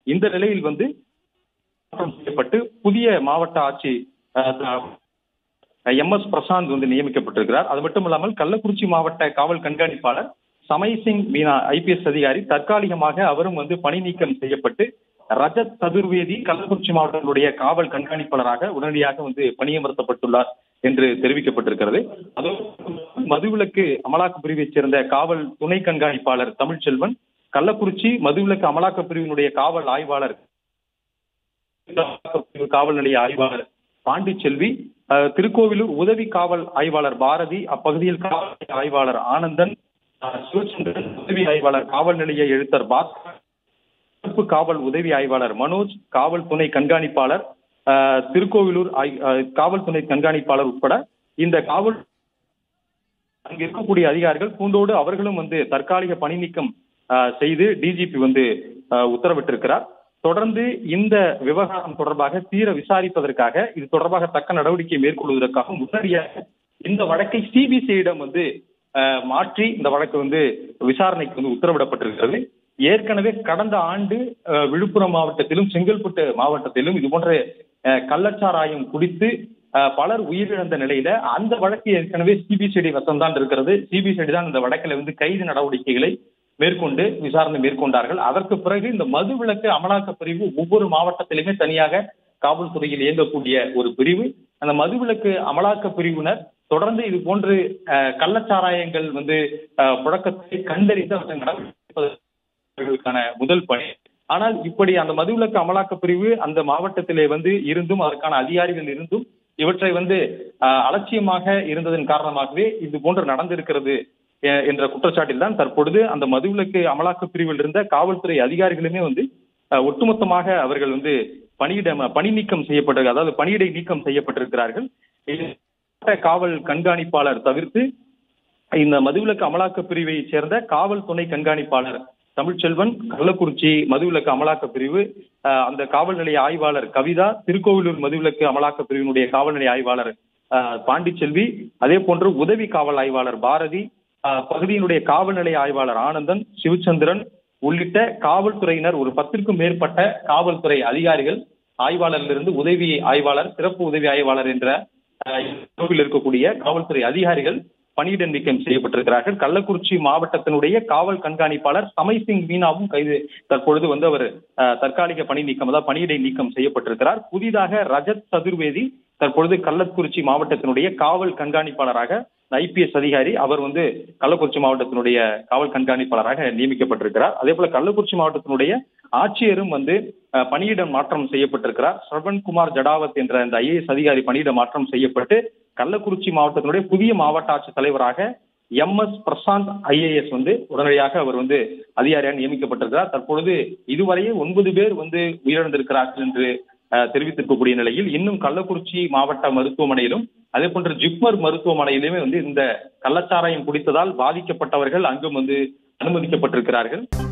இந்த நிலையில் வந்து மாற்றம் செய்யப்பட்டு புதிய மாவட்ட ஆட்சி எம் எஸ் பிரசாந்த் வந்து நியமிக்கப்பட்டிருக்கிறார் அது மட்டும் இல்லாமல் கள்ளக்குறிச்சி மாவட்ட காவல் கண்காணிப்பாளர் சமய் சிங் மீனா ஐபிஎஸ் அதிகாரி தற்காலிகமாக அவரும் வந்து பணி நீக்கம் செய்யப்பட்டு ரஜத் சதுர்வேதி கள்ளக்குறிச்சி மாவட்டத்தினுடைய காவல் கண்காணிப்பாளராக உடனடியாக வந்து பணியமர்த்தப்பட்டுள்ளார் என்று தெரிவிக்கப்பட்டிருக்கிறது அதோடு மதுவிலக்கு அமலாக்க பிரிவைச் சேர்ந்த காவல் துணை கண்காணிப்பாளர் தமிழ்ச்செல்வன் கள்ளக்குறிச்சி மதுவிலக்கு அமலாக்க பிரிவினுடைய காவல் ஆய்வாளர் காவல் நிலைய ஆய்வாளர் பாண்டிச்செல்வி அஹ், திருக்கோவிலூர் உதவி காவல் ஆய்வாளர் பாரதி அப்பகுதியில் காவல் நிலைய ஆய்வாளர் ஆனந்தன் அஹ், சிவச்சந்திரன் உதவி ஆய்வாளர் காவல் நிலைய எழுத்தர் பாஸ்கர் சிறப்பு காவல் உதவி ஆய்வாளர் மனோஜ் காவல் துணை கண்காணிப்பாளர் அஹ், திருக்கோவிலூர் ஆய்- அஹ், காவல் துணை கண்காணிப்பாளர் உட்பட இந்த காவல் அங்க இருக்கக்கூடிய அதிகாரிகள் பூண்டோடு அவர்களும் வந்து தற்காலிக பணி நீக்கம் அஹ், செய்து டிஜிபி வந்து அஹ், உத்தரவிட்டிருக்கிறார் தொடர்ந்து இந்த விவகாரம் தொடர்பாக தீர விசாரிப்பதற்காக இது தொடர்பாக தக்க நடவடிக்கை மேற்கொள்வதற்காக முன்னடியாக இந்த வழக்கை சிபிசிஐடம் வந்து அஹ், மாற்றி இந்த வழக்கு வந்து விசாரணைக்கு வந்து உத்தரவிடப்பட்டிருக்கிறது ஏற்கனவே கடந்த ஆண்டு அஹ், விழுப்புரம் மாவட்டத்திலும் செங்கல்பட்டு மாவட்டத்திலும் இது போன்ற அஹ், கள்ளச்சாராயம் குடித்து அஹ், பலர் உயிரிழந்த நிலையில அந்த வழக்கு ஏற்கனவே சிபிசிஐடி வசம் தான் இருக்கிறது சிபிசிஐடி தான் இந்த வழக்கில் வந்து கைது நடவடிக்கைகளை மேற்கொண்டு விசாரணை மேற்கொண்டார்கள் அதற்கு பிறகு இந்த மதுவிலக்கு அமலாக்க பிரிவு ஒவ்வொரு மாவட்டத்திலுமே தனியாக காவல்துறையில் இயங்கக்கூடிய ஒரு பிரிவு அந்த மதுவிலக்கு அமலாக்க பிரிவினர் தொடர்ந்து இது போன்று அஹ், கள்ளச்சாராயங்கள் வந்து அஹ், புழக்கத்தை கண்டறிந்து அவற்றை நடவடிக்கைக்கான முதல் பணி ஆனால் இப்படி அந்த மதுவிலக்கு அமலாக்க பிரிவு அந்த மாவட்டத்திலே வந்து இருந்தும் அதற்கான அதிகாரிகள் இருந்தும் இவற்றை வந்து அஹ், அலட்சியமாக இருந்ததன் காரணமாகவே இது போன்று நடந்திருக்கிறது எ- என்ற குற்றச்சாட்டில் தான் தற்பொழுது அந்த மதுவிலக்கு அமலாக்க பிரிவில் இருந்த காவல்துறை அதிகாரிகளுமே வந்து அஹ், ஒட்டுமொத்தமாக அவர்கள் வந்து பணியிட பணி நீக்கம் செய்யப்பட்டு அதாவது பணியிடை நீக்கம் செய்யப்பட்டிருக்கிறார்கள் இது காவல் கண்காணிப்பாளர் தவிர்த்து இந்த மதுவிலக்கு அமலாக்க பிரிவை சேர்ந்த காவல் துணை கண்காணிப்பாளர் தமிழ்ச்செல்வன் கள்ளக்குறிச்சி மதுவிலக்கு அமலாக்க பிரிவு அஹ், அந்த காவல் நிலைய ஆய்வாளர் கவிதா திருக்கோவிலூர் மதுவிலக்கு அமலாக்க பிரிவினுடைய காவல் நிலைய ஆய்வாளர் அஹ், பாண்டிச்செல்வி அதே போன்று உதவி காவல் ஆய்வாளர் பாரதி அஹ், பகுதியினுடைய காவல் நிலைய ஆய்வாளர் ஆனந்தன் சிவச்சந்திரன் உள்ளிட்ட காவல்துறையினர் ஒரு பத்திற்கும் மேற்பட்ட காவல்துறை அதிகாரிகள் ஆய்வாளரிலிருந்து உதவி ஆய்வாளர் சிறப்பு உதவி ஆய்வாளர் என்ற அஹ், பிரிவில் இருக்கக்கூடிய காவல்துறை அதிகாரிகள் பணியிட நீக்கம் செய்யப்பட்டிருக்கிறார்கள் கள்ளக்குறிச்சி மாவட்டத்தினுடைய காவல் கண்காணிப்பாளர் சமய் சிங் மீனாவும் கைது தற்பொழுது வந்து அவர் அஹ், தற்காலிக பணி நீக்கம் அதாவது பணியிடை நீக்கம் செய்யப்பட்டிருக்கிறார் புதிதாக ரஜத் சதுர்வேதி தற்பொழுது கள்ளக்குறிச்சி மாவட்டத்தினுடைய காவல் கண்காணிப்பாளராக ஐபிஎஸ் அதிகாரி அவர் வந்து கள்ளக்குறிச்சி மாவட்டத்தினுடைய காவல் கண்காணிப்பாளராக நியமிக்கப்பட்டிருக்கிறார் அதே போல கள்ளக்குறிச்சி மாவட்டத்தினுடைய ஆட்சியரும் வந்து அஹ், பணியிட மாற்றம் செய்யப்பட்டிருக்கிறார் ஸ்ரவன்குமார் ஜடாவத் என்ற இந்த ஐஏஎஸ் அதிகாரி பணியிட மாற்றம் செய்யப்பட்டு கள்ளக்குறிச்சி மாவட்டத்தினுடைய புதிய மாவட்ட ஆட்சித் தலைவராக எம் எஸ் பிரசாந்த் ஐஏஎஸ் வந்து உடனடியாக அவர் வந்து அதிகாரியாக நியமிக்கப்பட்டிருக்கிறார் தற்பொழுது இதுவரையே ஒன்பது பேர் வந்து உயிரிழந்திருக்கிறார்கள் என்று அஹ், தெரிவித்திருக்கக்கூடிய நிலையில் இன்னும் கள்ளக்குறிச்சி மாவட்ட மருத்துவமனையிலும் அதே போன்று ஜிப்மர் மருத்துவமனையிலுமே வந்து இந்த கள்ளச்சாராயம் குடித்ததால் பாதிக்கப்பட்டவர்கள் அங்கும் வந்து அனுமதிக்கப்பட்டிருக்கிறார்கள்